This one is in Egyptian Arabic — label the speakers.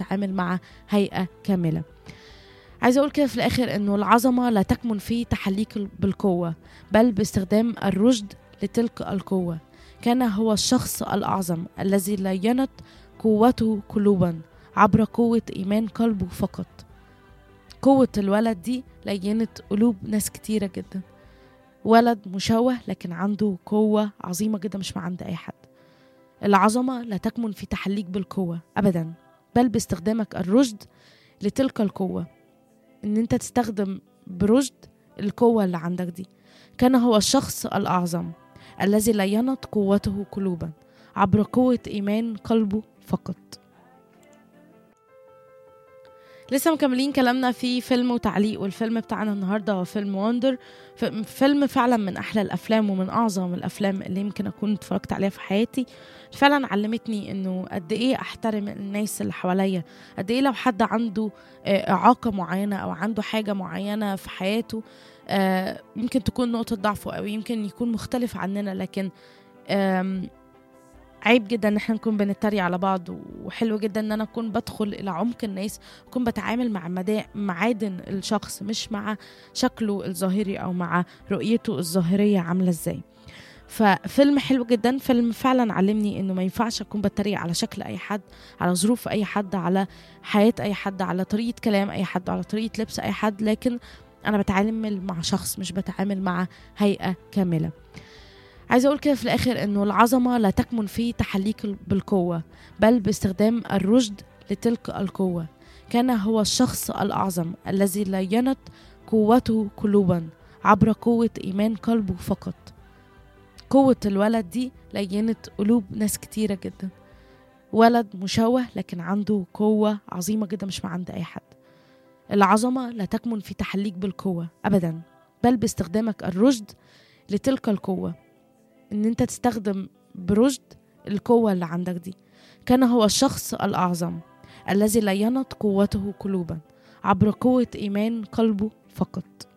Speaker 1: بتعامل مع هيئة كاملة عايزة أقول كده في الآخر إنه العظمة لا تكمن في تحليك بالقوة بل باستخدام الرشد لتلك القوة كان هو الشخص الأعظم الذي لينت قوته قلوبا عبر قوة إيمان قلبه فقط قوة الولد دي لينت قلوب ناس كتيرة جدا ولد مشوه لكن عنده قوة عظيمة جدا مش مع عند أي حد العظمة لا تكمن في تحليك بالقوة أبدا بل باستخدامك الرشد لتلك القوة إن أنت تستخدم برشد القوة اللي عندك دي كان هو الشخص الأعظم الذي لينت قوته قلوبا عبر قوة إيمان قلبه فقط لسه مكملين كلامنا في فيلم وتعليق والفيلم بتاعنا النهارده هو فيلم وندر فيلم فعلا من احلى الافلام ومن اعظم الافلام اللي يمكن اكون اتفرجت عليها في حياتي فعلا علمتني انه قد ايه احترم الناس اللي حواليا قد ايه لو حد عنده اعاقه معينه او عنده حاجه معينه في حياته يمكن تكون نقطه ضعفه او يمكن يكون مختلف عننا لكن عيب جدا ان احنا نكون بنتريق على بعض وحلو جدا ان انا اكون بدخل الى عمق الناس اكون بتعامل مع معادن الشخص مش مع شكله الظاهري او مع رؤيته الظاهريه عامله ازاي ففيلم حلو جدا فيلم فعلا علمني انه ما ينفعش اكون بتريق على شكل اي حد على ظروف اي حد على حياه اي حد على طريقه كلام اي حد على طريقه لبس اي حد لكن انا بتعامل مع شخص مش بتعامل مع هيئه كامله عايزة أقول كده في الآخر إنه العظمة لا تكمن في تحليك بالقوة بل باستخدام الرشد لتلك القوة كان هو الشخص الأعظم الذي لينت قوته قلوبا عبر قوة إيمان قلبه فقط قوة الولد دي لينت قلوب ناس كتيرة جدا ولد مشوه لكن عنده قوة عظيمة جدا مش مع عند أي حد العظمة لا تكمن في تحليك بالقوة أبدا بل باستخدامك الرشد لتلك القوة ان انت تستخدم برشد القوة اللي عندك دي كان هو الشخص الأعظم الذي لينت قوته قلوبا عبر قوة إيمان قلبه فقط